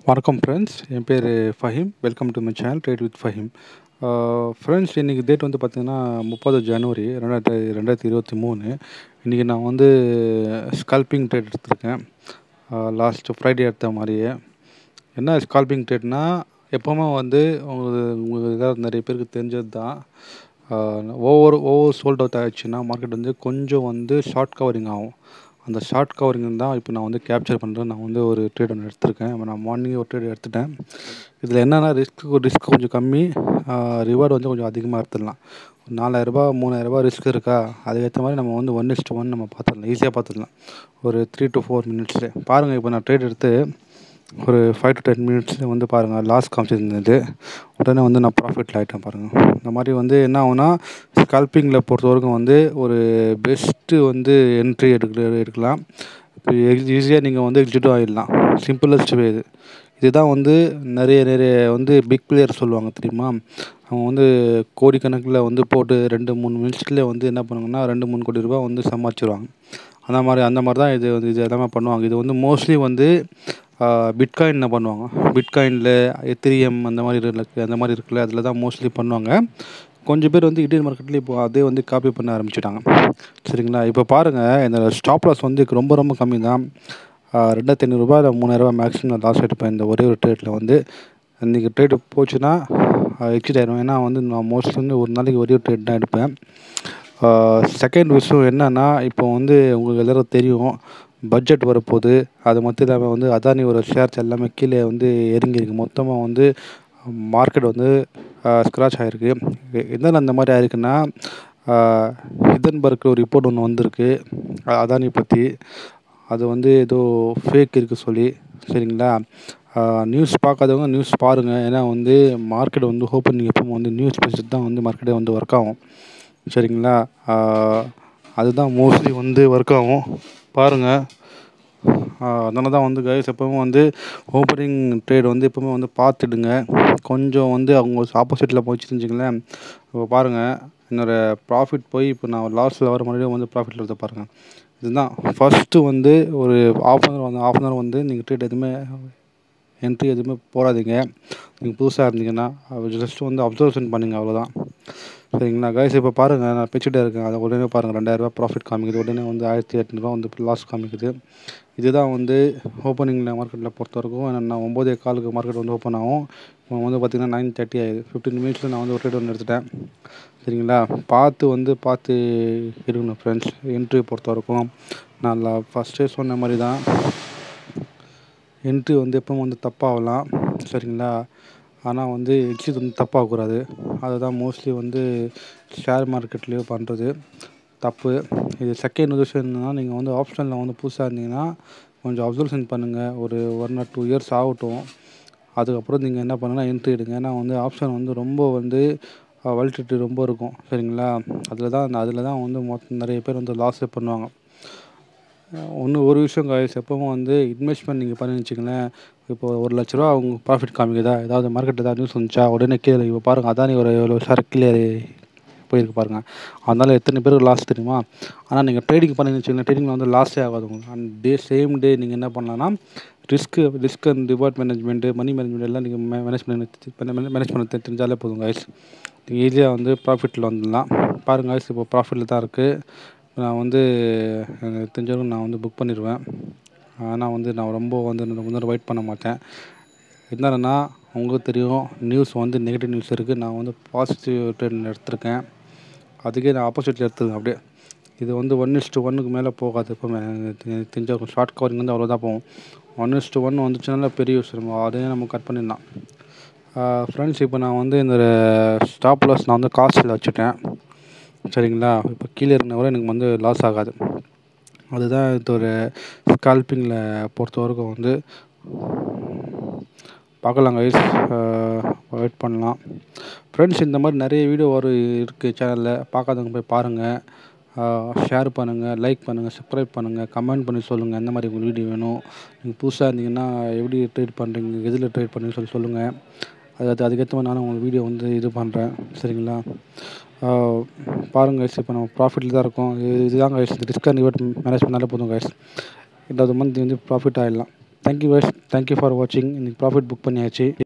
வணக்கம் ஃப்ரெண்ட்ஸ் என் பேர் Faheem welcome to my channel trade with Faheem friends இன்றைக்கி டேட் வந்து பார்த்திங்கன்னா முப்பது ஜனவரி ரெண்டாயிரத்தி ரெண்டாயிரத்தி இருபத்தி மூணு இன்றைக்கி நான் வந்து ஸ்கல்பிங் ட்ரேட் எடுத்திருக்கேன் லாஸ்ட்டு ஃப்ரைடே எடுத்த மாதிரியே என்ன ஸ்கால்பிங் ட்ரேட்னா எப்போவுமே வந்து உங்களுக்கு உங்களுக்கு ஏதாவது நிறைய பேருக்கு தெரிஞ்சது தான் ஓவர் ஓவர் சோல்ட் அவுட் ஆகிடுச்சுன்னா மார்க்கெட் வந்து கொஞ்சம் வந்து ஷார்ட் கவரிங் ஆகும் அந்த ஷார்ட் கவரிங் தான் இப்போ நான் வந்து கேப்சர் பண்ணுறேன் நான் வந்து ஒரு ட்ரேட் ஒன்று எடுத்திருக்கேன் நான் மார்னிங் ஒரு ட்ரேட் எடுத்துட்டேன் இதில் என்னென்னா ரிஸ்க் ரிஸ்க் கொஞ்சம் கம்மி ரிவார்டு வந்து கொஞ்சம் அதிகமாக எடுத்துடலாம் நாலாயிரரூபா மூணாயிரரூபா ரிஸ்க் இருக்கா அதுக்கேற்ற மாதிரி நம்ம வந்து ஒன் இஸ்ட் ஒன் நம்ம பார்த்துடலாம் ஈஸியாக பார்த்துடலாம் ஒரு த்ரீ டு ஃபோர் மினிட்ஸ்லேயே பாருங்கள் இப்போ நான் ட்ரேட் எடுத்து ஒரு ஃபைவ் டு டென் மினிட்ஸில் வந்து பாருங்கள் லாஸ் காமிச்சிருந்தது உடனே வந்து நான் ப்ராஃபிட்டில் ஆகிட்டேன் பாருங்கள் இந்த மாதிரி வந்து என்ன ஆகுனா ஸ்கல்பிங்கில் பொறுத்த வரைக்கும் வந்து ஒரு பெஸ்ட்டு வந்து என்ட்ரி எடுக்க எடுக்கலாம் இப்போ ஈஸியாக நீங்கள் வந்து எக்ஸிட்டும் ஆகிடலாம் சிம்பிளஸ்ட் வே இது இதுதான் வந்து நிறைய நிறைய வந்து பிக் பிளேயர் சொல்லுவாங்க தெரியுமா அவங்க வந்து கோடிக்கணக்கில் வந்து போட்டு ரெண்டு மூணு மினிட்ஸ்லேயே வந்து என்ன பண்ணுவாங்கன்னா ரெண்டு மூணு கோடி ரூபா வந்து சம்பாதிச்சிருவாங்க அந்த மாதிரி அந்த மாதிரி தான் இது வந்து இது எல்லாமே பண்ணுவாங்க இது வந்து மோஸ்ட்லி வந்து பிட்காயினில் பண்ணுவாங்க பிட்காயினில் எத்திரியம் அந்த மாதிரி இருக்கு அந்த மாதிரி இருக்குல்ல அதில் தான் மோஸ்ட்லி பண்ணுவாங்க கொஞ்சம் பேர் வந்து இந்தியன் மார்க்கெட்லேயும் இப்போ அதே வந்து காப்பி பண்ண ஆரம்பிச்சிட்டாங்க சரிங்களா இப்போ பாருங்கள் இந்த ஸ்டாப் லாஸ் வந்து ரொம்ப ரொம்ப கம்மி தான் ரெண்டாயிரத்தி ஐநூறுரூபா இல்லை மூணாயிரரூபா மேக்ஸிமம் நான் லாஸ் எடுப்பேன் இந்த ஒரே ஒரு ட்ரேட்டில் வந்து இன்றைக்கி ட்ரேட் போச்சுன்னா எக்ஸிட் ஆயிடும் ஏன்னா வந்து நான் மோஸ்ட்லி வந்து ஒரு நாளைக்கு ஒரே ஒரு ட்ரேட் தான் எடுப்பேன் செகண்ட் விஷயம் என்னென்னா இப்போ வந்து உங்களுக்கு எல்லோரும் தெரியும் பட்ஜெட் வரப்போகுது அது மட்டும் இல்லாமல் வந்து அதானி ஒரு ஷேர்ஸ் எல்லாமே கீழே வந்து இறங்கியிருக்கு மொத்தமாக வந்து மார்க்கெட் வந்து ஸ்க்ராச் ஆகிருக்கு என்னென்ன அந்த மாதிரி ஆயிருக்குன்னா ஹிதன்பர்க் ஒரு ரிப்போர்ட் ஒன்று வந்திருக்கு அதானி பற்றி அது வந்து ஏதோ ஃபேக் இருக்குது சொல்லி சரிங்களா நியூஸ் பார்க்காதவங்க நியூஸ் பாருங்கள் ஏன்னா வந்து மார்க்கெட் வந்து ஓப்பனிங் எப்பவும் வந்து நியூஸ் பேசிட்டு தான் வந்து மார்க்கெட்டே வந்து ஒர்க் ஆகும் சரிங்களா அதுதான் மோஸ்ட்லி வந்து ஒர்க் ஆகும் பாருங்கள் அதனால தான் வந்து கைஸ் எப்போவும் வந்து ஓப்பனிங் ட்ரேட் வந்து எப்போவுமே வந்து பார்த்துடுங்க கொஞ்சம் வந்து அவங்க ஆப்போசிட்டில் போச்சுன்னு வச்சுங்களேன் இப்போ பாருங்கள் என்னோடய ப்ராஃபிட் போய் இப்போ நான் லாஸில் வர மறுபடியும் வந்து ப்ராஃபிட்டில் வருது பாருங்கள் இதுதான் ஃபஸ்ட்டு வந்து ஒரு ஆஃப் அன் ஹவர் வந்து ஆஃப் அன் ஹவர் வந்து நீங்கள் ட்ரேட் எதுவுமே என்ட்ரி எதுவுமே போடாதீங்க நீங்கள் புதுசாக இருந்தீங்கன்னா ஜஸ்ட் வந்து அப்சர்வேஷன் பண்ணுங்கள் அவ்வளோதான் சரிங்களா கைஸ் இப்போ பாருங்கள் நான் பிச்சுட்டே இருக்கேன் அதை உடனே பாருங்கள் ரெண்டாயிரரூபா ப்ராஃபிட் காமிக்குது உடனே வந்து ஆயிரத்தி எட்நூறுவா வந்து லாஸ் காமிக்குது இதுதான் வந்து ஓப்பனிங்கில் மார்க்கெட்டில் பொறுத்த வரைக்கும் நான் ஒம்போதே காலுக்கு மார்க்கெட் வந்து ஓப்பன் ஆகும் இப்போ வந்து பார்த்திங்கன்னா நைன் தேர்ட்டி ஆகுது ஃபிஃப்டீன் மினிட்ஸில் நான் வந்து ஒரு ட்ரேட் ஒன்று எடுத்துட்டேன் சரிங்களா பார்த்து வந்து பார்த்து இருக்கணும் ஃப்ரெண்ட்ஸ் என்ட்ரி பொறுத்த வரைக்கும் நான் ஃபஸ்ட்டே சொன்ன மாதிரி தான் என்ட்ரி வந்து எப்பவும் வந்து தப்பாகலாம் சரிங்களா ஆனால் வந்து எக்ஸிட் வந்து தப்பாகக்கூடாது அதுதான் மோஸ்ட்லி வந்து ஷேர் மார்க்கெட்லேயே பண்ணுறது தப்பு இது செகண்ட் விஷயம் என்னென்னா நீங்கள் வந்து ஆப்ஷனில் வந்து புதுசாக இருந்தீங்கன்னா கொஞ்சம் அப்சர்வேஷன் பண்ணுங்கள் ஒரு ஒன் ஆர் டூ இயர்ஸ் ஆகட்டும் அதுக்கப்புறம் நீங்கள் என்ன பண்ணுன்னா என்ட்ரி எடுங்க ஏன்னா வந்து ஆப்ஷன் வந்து ரொம்ப வந்து வல்டிட்டி ரொம்ப இருக்கும் சரிங்களா அதில் தான் அதில் தான் வந்து மொத்தம் நிறைய பேர் வந்து லாஸே பண்ணுவாங்க ஒன்று ஒரு விஷயம் காய்ஸ் எப்பவும் வந்து இன்வெஸ்ட்மெண்ட் நீங்கள் பண்ணி வச்சிங்களேன் இப்போ ஒரு லட்ச ரூபா அவங்க ப்ராஃபிட் காமிக்குதா ஏதாவது மார்க்கெட் ஏதாவது நியூஸ் வந்துச்சா உடனே கீழே இப்போ பாருங்கள் அதானி ஒரு எவ்வளோ ஷேர் கீழே போயிருக்கு பாருங்கள் அதனால் எத்தனை பேருக்கு லாஸ் தெரியுமா ஆனால் நீங்கள் ட்ரேடிங் பண்ணி வச்சிங்கன்னா ட்ரேடிங்கில் வந்து லாஸே ஆகாது உங்களுக்கு அண்ட் டே சேம் டே நீங்கள் என்ன பண்ணலாம்னா risk risk and reward management money management எல்லாம் நீங்கள் மேனேஜ் பண்ணி மேனேஜ் பண்ண தெரிஞ்சாலே போதும் கைஸ் நீங்கள் ஈஸியாக வந்து ப்ராஃபிட்டில் வந்துடலாம் பாருங்கள் கைஸ் இப்போ ப்ராஃபிட்டில் தான் இருக்குது நான் வந்து தெரிஞ்சவங்க நான் வந்து புக் பண்ணிடுவேன் ஆனால் வந்து நான் ரொம்ப வந்து வந்து வெயிட் பண்ண மாட்டேன் என்னென்னா உங்களுக்கு தெரியும் நியூஸ் வந்து நெகட்டிவ் நியூஸ் இருக்குது நான் வந்து பாசிட்டிவ் ட்ரெண்ட் எடுத்திருக்கேன் அதுக்கே நான் ஆப்போசிட்டில் எடுத்துருக்கேன் அப்படியே இது வந்து ஒன் இஸ்ட்டு ஒன்னுக்கு மேலே போகாது எப்போவுமே தெரிஞ்ச ஷார்ட் கவரிங் வந்து அவ்வளோதான் போகும் ஒன் இஸ்ட்டு ஒன் வந்துச்சுனால பெரிய விஷயம் அதே நம்ம கட் பண்ணிடலாம் ஃப்ரெண்ட்ஸ் இப்போ நான் வந்து இந்த ஸ்டாப் லாஸ் நான் வந்து காஸ்ட்டில் வச்சுட்டேன் சரிங்களா இப்போ கீழே இருந்த வரை எனக்கு வந்து லாஸ் ஆகாது அதுதான் இது ஒரு ஸ்கால்பிங்கில் பொறுத்த வரைக்கும் வந்து பார்க்கலாம் கைஸ் வெயிட் பண்ணலாம் ஃப்ரெண்ட்ஸ் இந்த மாதிரி நிறைய வீடியோ வரும் இருக்குது சேனலில் பார்க்காதவங்க போய் பாருங்கள் ஷேர் பண்ணுங்கள் லைக் பண்ணுங்கள் சப்ஸ்கிரைப் பண்ணுங்கள் கமெண்ட் பண்ணி சொல்லுங்கள் எந்த மாதிரி உங்களுக்கு வீடியோ வேணும் நீங்கள் புதுசாக இருந்தீங்கன்னா எப்படி ட்ரேட் பண்ணுறீங்க எதில் ட்ரேட் பண்ணுறீங்கன்னு சொல்லி சொல்லுங்கள் அது அதுக்கேற்ற மாதிரி நானும் உங்களுக்கு வீடியோ வந்து இது பண்ணுறேன் சரிங்களா பாருங்கள் கைஸ் இப்போ நம்ம ப்ராஃபிட்டில் தான் இருக்கோம் இது இதுதான் guys risk and reward manage பண்ணாலே போதும் கைஸ் ரெண்டாவது மந்த் வந்து ப்ராஃபிட் ஆகிடலாம் தேங்க்யூ வைஸ் தேங்க்யூ ஃபார் வாட்சிங் இன்றைக்கி ப்ராஃபிட் புக் பண்ணியாச்சு